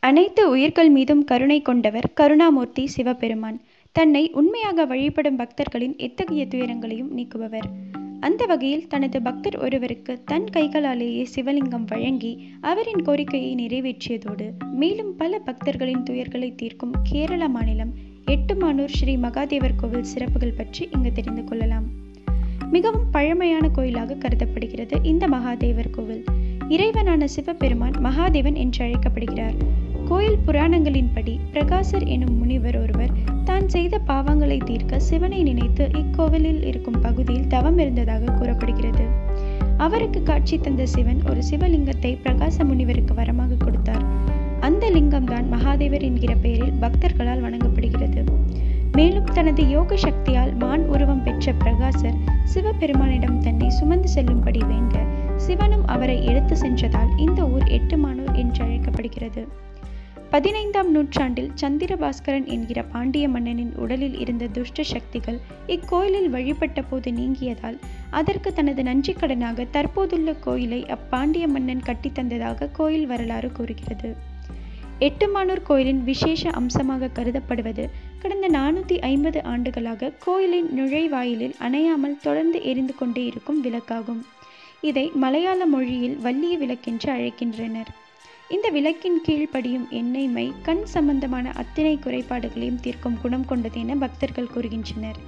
அனைத்து உயிர்கள் மீதும் கருணை கொண்டவர் கருணாமூர்த்தி சிவபெருமான் தன்னை உண்மையாக வழிபடும் பக்தர்களின் எத்தகைய துயரங்களையும் நீக்குபவர் அந்த வகையில் தனது பக்தர் ஒருவருக்கு தன் கைகளாலேயே சிவலிங்கம் வழங்கி அவரின் கோரிக்கையை நிறைவேற்றியதோடு மேலும் பல பக்தர்களின் துயர்களை தீர்க்கும் கேரள மாநிலம் எட்டுமானூர் ஸ்ரீ மகாதேவர் கோவில் சிறப்புகள் பற்றி இங்கு தெரிந்து கொள்ளலாம் மிகவும் பழமையான கோயிலாக கருதப்படுகிறது இந்த மகாதேவர் கோவில் இறைவனான சிவபெருமான் மகாதேவன் என்று அழைக்கப்படுகிறார் கோயில் புராணங்களின்படி பிரகாசர் எனும் முனிவர் ஒருவர் தான் செய்த பாவங்களை தீர்க்க சிவனை நினைத்து இக்கோவிலில் இருக்கும் பகுதியில் தவம் இருந்ததாக கூறப்படுகிறது அவருக்கு காட்சி தந்த சிவன் ஒரு சிவலிங்கத்தை பிரகாச முனிவருக்கு வரமாக கொடுத்தார் அந்த லிங்கம்தான் மகாதேவர் என்கிற பெயரில் பக்தர்களால் வணங்கப்படுகிறது மேலும் தனது யோக சக்தியால் மான் உருவம் பெற்ற பிரகாசர் சிவபெருமானிடம் தன்னை சுமந்து செல்லும்படி வேண்ட சிவனும் அவரை எடுத்து சென்றதால் இந்த ஊர் எட்டுமானூர் என்று அழைக்கப்படுகிறது பதினைந்தாம் நூற்றாண்டில் சந்திரபாஸ்கரன் என்கிற பாண்டிய மன்னனின் உடலில் இருந்த துஷ்ட சக்திகள் இக்கோயிலில் வழிபட்ட போது நீங்கியதால் அதற்கு தனது நன்றி கடனாக தற்போதுள்ள கோயிலை அப்பாண்டிய மன்னன் கட்டித்தந்ததாக கோயில் வரலாறு கூறுகிறது எட்டுமானூர் கோயிலின் விசேஷ அம்சமாக கருதப்படுவது கடந்த நானூற்றி ஐம்பது ஆண்டுகளாக கோயிலின் நுழைவாயிலில் அணையாமல் தொடர்ந்து எரிந்து கொண்டே இருக்கும் விளக்காகும் இதை மலையாள மொழியில் வள்ளிய விளக்கென்று அழைக்கின்றனர் இந்த விளக்கின் கீழ் படியும் எண்ணெய் மை கண் சம்பந்தமான அத்தனை குறைபாடுகளையும் தீர்க்கும் குணம் கொண்டது என பக்தர்கள் கூறுகின்றனர்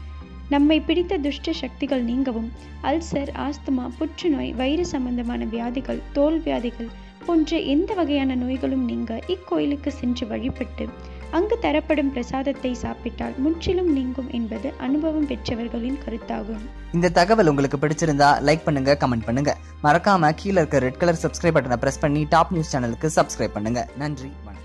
நம்மை பிடித்த துஷ்ட சக்திகள் நீங்கவும் அல்சர் ஆஸ்துமா புற்றுநோய் வயிறு சம்பந்தமான வியாதிகள் தோல் வியாதிகள் போன்ற எந்த வகையான நோய்களும் நீங்க இக்கோயிலுக்கு சென்று வழிபட்டு அங்கு தரப்படும் பிரசாதத்தை சாப்பிட்டால் முற்றிலும் நீங்கும் என்பது அனுபவம் பெற்றவர்களின் கருத்தாகும் இந்த தகவல் உங்களுக்கு பிடிச்சிருந்தா லைக் பண்ணுங்க கமெண்ட் பண்ணுங்க மறக்காம கீழே இருக்க ரெட் கலர் சப்ஸ்கிரைப் பட்டனை பிரஸ் பண்ணி டாப் நியூஸ் சேனலுக்கு சப்ஸ்கிரைப் பண்ணுங்க நன்றி வணக்கம்